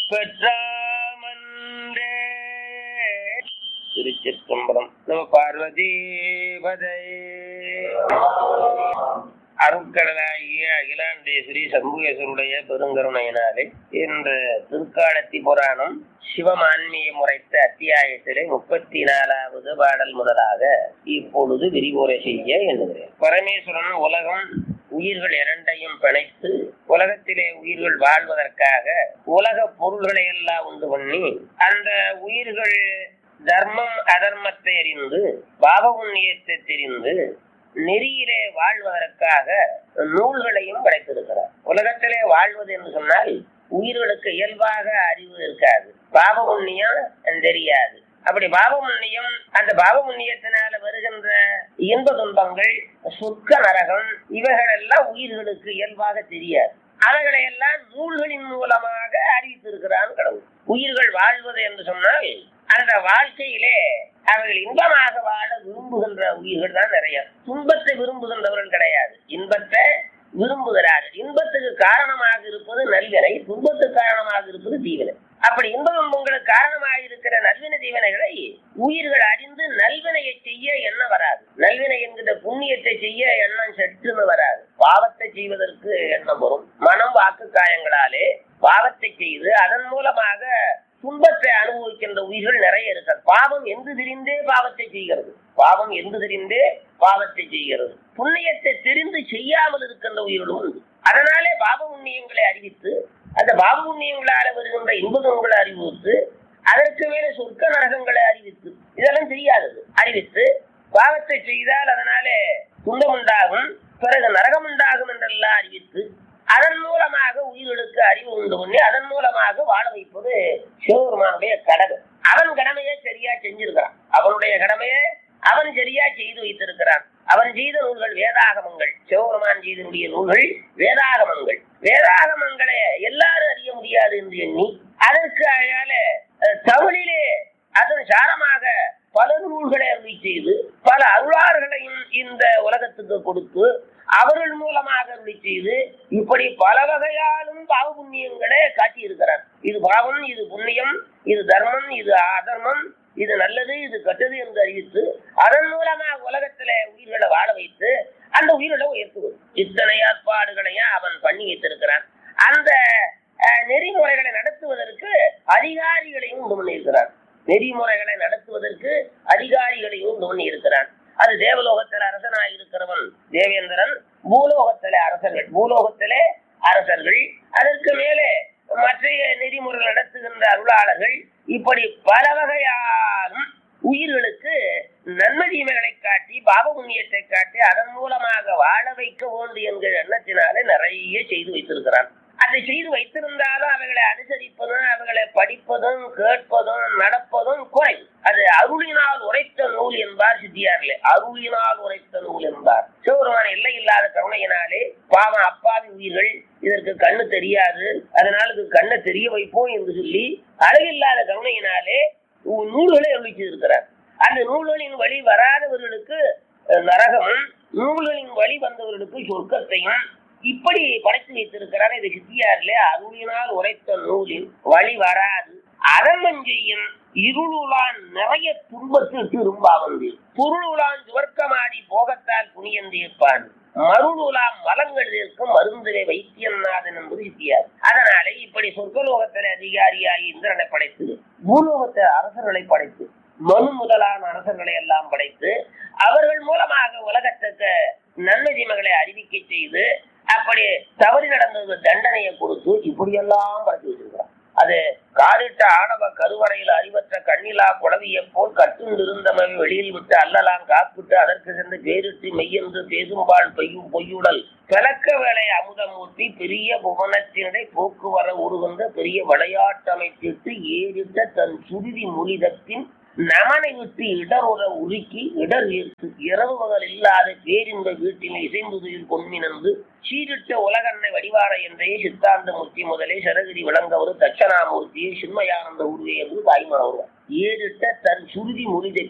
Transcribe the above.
பெற்றாமன்றே திருச்சிற்றம்பலம் நம பார்வதி பதை அருட்கடலாகிய அகிலாண்டேஸ்வரி சண்முகேஸ்வருடைய பெருங்கருணையினாலே இந்த திருக்காலத்தி புராணம் சிவமான்மியை முறைத்த அத்தியாயத்திலே முப்பத்தி நாலாவது பாடல் முதலாக இப்பொழுது விரிவுரை செய்ய எண்ணுகிறேன் பரமேஸ்வரன் உலகம் உயிர்கள் இரண்டையும் பிணைத்து உலகத்திலே உயிர்கள் வாழ்வதற்காக உலக பொருள்களை எல்லாம் உண்டு பண்ணி அந்த உயிர்கள் தர்மம் அதர்மத்தை அறிந்து பாவ புண்ணியத்தை தெரிந்து நெறியிலே வாழ்வதற்காக நூல்களையும் படைத்திருக்கிறார் உலகத்திலே வாழ்வது என்று சொன்னால் உயிர்களுக்கு இயல்பாக அறிவு இருக்காது பாவ புண்ணியம் தெரியாது அப்படி பாவ புண்ணியம் அந்த பாவ புண்ணியத்தினால வருகின்ற இன்ப துன்பங்கள் சொர்க்க நரகம் இவைகள் எல்லாம் உயிர்களுக்கு இயல்பாக தெரியாது அவைகளை எல்லாம் நூல்களின் மூலமாக அறிவித்திருக்கிறான் கடவுள் உயிர்கள் வாழ்வது என்று சொன்னால் அந்த வாழ்க்கையிலே அவர்கள் இன்பமாக வாழ விரும்புகின்ற உயிர்கள் தான் நிறைய துன்பத்தை விரும்புகின்றவர்கள் கிடையாது இன்பத்தை விரும்புகிறார்கள் இன்பத்துக்கு காரணமாக இருப்பது நல்வினை துன்பத்துக்கு காரணமாக இருப்பது தீவினை அப்படி இன்ப துன்பங்களுக்கு காரணமாக இருக்கிற நல்வினை தீவினைகளை உயிர்கள் அறிந்து நல்வினையை செய்ய எண்ணம் வராது நல்வினை என்கிற புண்ணியத்தை செய்ய எண்ணம் சற்றுன்னு வராது பாவத்தை செய்வதற்கு எண்ணம் வரும் மனம் வாக்கு காயங்களாலே பாவத்தை செய்து அதன் மூலமாக துன்பத்தை அனுபவிக்கின்ற உயிர்கள் நிறைய இருக்கிறது பாவம் எந்து தெரிந்தே பாவத்தை செய்கிறது பாவம் எந்து தெரிந்தே பாவத்தை செய்கிறது புண்ணியத்தை தெரிந்து செய்யாமல் இருக்கின்ற உயிர்களும் உண்டு அதனாலே பாவ புண்ணியங்களை அறிவித்து அந்த பாவ புண்ணியங்களால வருகின்ற இன்பங்களை அறிவித்து அதற்கு மேல சொர்க்க நரகங்களை அறிவித்து இதெல்லாம் செய்யாதது அறிவித்து பாவத்தை செய்தால் அதனாலே துன்பம் உண்டாகும் பிறகு நரகம் உண்டாகும் என்றெல்லாம் அறிவித்து அதன் மூலமாக உயிர்களுக்கு அறிவு உண்டு பண்ணி அதன் மூலமாக வாழ வைப்பது சிவபெருமானுடைய கடமை அவன் கடமையை சரியா செஞ்சிருக்கிறான் அவனுடைய கடமையை அவன் சரியா செய்து வைத்திருக்கிறான் அவன் செய்த நூல்கள் வேதாகமங்கள் சிவபெருமான் செய்தனுடைய நூல்கள் வேதாகமங்கள் வேதாகமங்களை எல்லாரும் அறிய முடியாது என்று எண்ணி அதற்கு அயால தமிழிலே அதன் சாரமாக பல நூல்களை அருளி செய்து பல அருளார்களையும் இந்த உலகத்துக்கு கொடுத்து அவர்கள் மூலமாக அருளி செய்து இப்படி பல வகையாலும் பாவ புண்ணியங்களை காட்டியிருக்கிறார் இது பாவம் இது புண்ணியம் இது தர்மம் இது அதர்மம் இது நல்லது இது கெட்டது என்று அறிவித்து அதன் மூலமாக உலகத்தில உயிர்களை வாழ வைத்து அந்த உயிர்களை உயர்த்துவது இத்தனை ஏற்பாடுகளையும் அவன் பண்ணி வைத்திருக்கிறான் அந்த நெறிமுறைகளை நடத்துவதற்கு அதிகாரிகளையும் உண்டு பண்ணியிருக்கிறான் நெறிமுறைகளை நடத்துவதற்கு அதிகாரிகளையும் உண்டு பண்ணி இருக்கிறான் அது தேவலோகத்தில் அரசனாக இருக்கிறவன் தேவேந்திரன் பூலோகத்திலே அரசர்கள் பூலோகத்திலே அரசர்கள் அதற்கு மேலே மற்ற நெறிமுறைகள் நடத்துகின்ற அருளாளர்கள் இப்படி பல வகையாலும் உயிர்களுக்கு நன்மை தீமைகளை காட்டி பாப புண்ணியத்தை காட்டி அதன் மூலமாக வாழ வைக்க வேண்டும் என்கிற எண்ணத்தினாலே நிறைய செய்து வைத்திருக்கிறான் அதை செய்து வைத்திருந்தாலும் அவைகளை அனுசரிப்பதும் அவைகளை படிப்பதும் கேட்பதும் நடப்பதும் குறை அது அருளினால் உரைத்த நூல் என்பார் சித்தியாரிலே அருளினால் உரைத்த நூல் என்பார் சிவபெருமான எல்லை இல்லாத கருணையினாலே பாவம் அப்பாவி உயிர்கள் இதற்கு கண்ணு தெரியாது அதனால இது கண்ணை தெரிய வைப்போம் என்று சொல்லி அழகில்லாத கருணையினாலே நூல்களை அருளிச்சிருக்கிறார் அந்த நூல்களின் வழி வராதவர்களுக்கு நரகமும் நூல்களின் வழி வந்தவர்களுக்கு சொர்க்கத்தையும் இப்படி படைத்து வைத்திருக்கிறார் இது சித்தியாரிலே அருளினால் உரைத்த நூலில் வழி வராது அதமஞ்செய்யும் இருளுலான் நிறைய துன்பத்தில் திரும்பாவந்தில் பொருளுலான் சுவர்க்கமாடி போகத்தால் புனியந்திருப்பான் மருளுலாம் மலங்கள் இருக்கும் மருந்திலே வைத்தியநாதன் என்பது சித்தியார் அதனாலே இப்படி சொர்க்கலோகத்தில் அதிகாரியாகி இந்திரனை படைத்து பூலோகத்தை அரசர்களை படைத்து மனு முதலான அரசர்களை எல்லாம் படைத்து அவர்கள் மூலமாக உலகத்துக்கு நன்மை தீமைகளை அறிவிக்க செய்து அப்படி தவறு நடந்தது தண்டனையை கொடுத்து இப்படியெல்லாம் படைத்து வச்சிருக்கிறான் அது காடிட்ட ஆணவ கருவறையில் அறிவற்ற கண்ணிலா குழவியை போல் கட்டுண்டிருந்தவன் வெளியில் விட்டு அல்லலாம் காப்பிட்டு அதற்கு சென்று பேரிட்டு மெய்யென்று பேசும்பால் பெய்யும் பொய்யுடல் கலக்க வேலை அமுதமூர்த்தி பெரிய புவனத்தினடை போக்குவர உருகின்ற பெரிய விளையாட்டமைத்திட்டு ஏறிட்ட தன் சுருதி முலிதத்தின் நமனை விட்டு இடருற உருக்கி இடர் ஏற்று இரவு பகல் இல்லாத பேரின்ப வீட்டில் இசைந்துதில் பொன்மினந்து சீரிட்ட உலகண்ணை வடிவார என்றே சித்தாந்த மூர்த்தி முதலே சரகிரி விளங்கவர் தட்சணாமூர்த்தியை சின்மயானந்த உருவே என்று தாய்மணவர் ஏறிட்ட தன் சுருதி முறிதை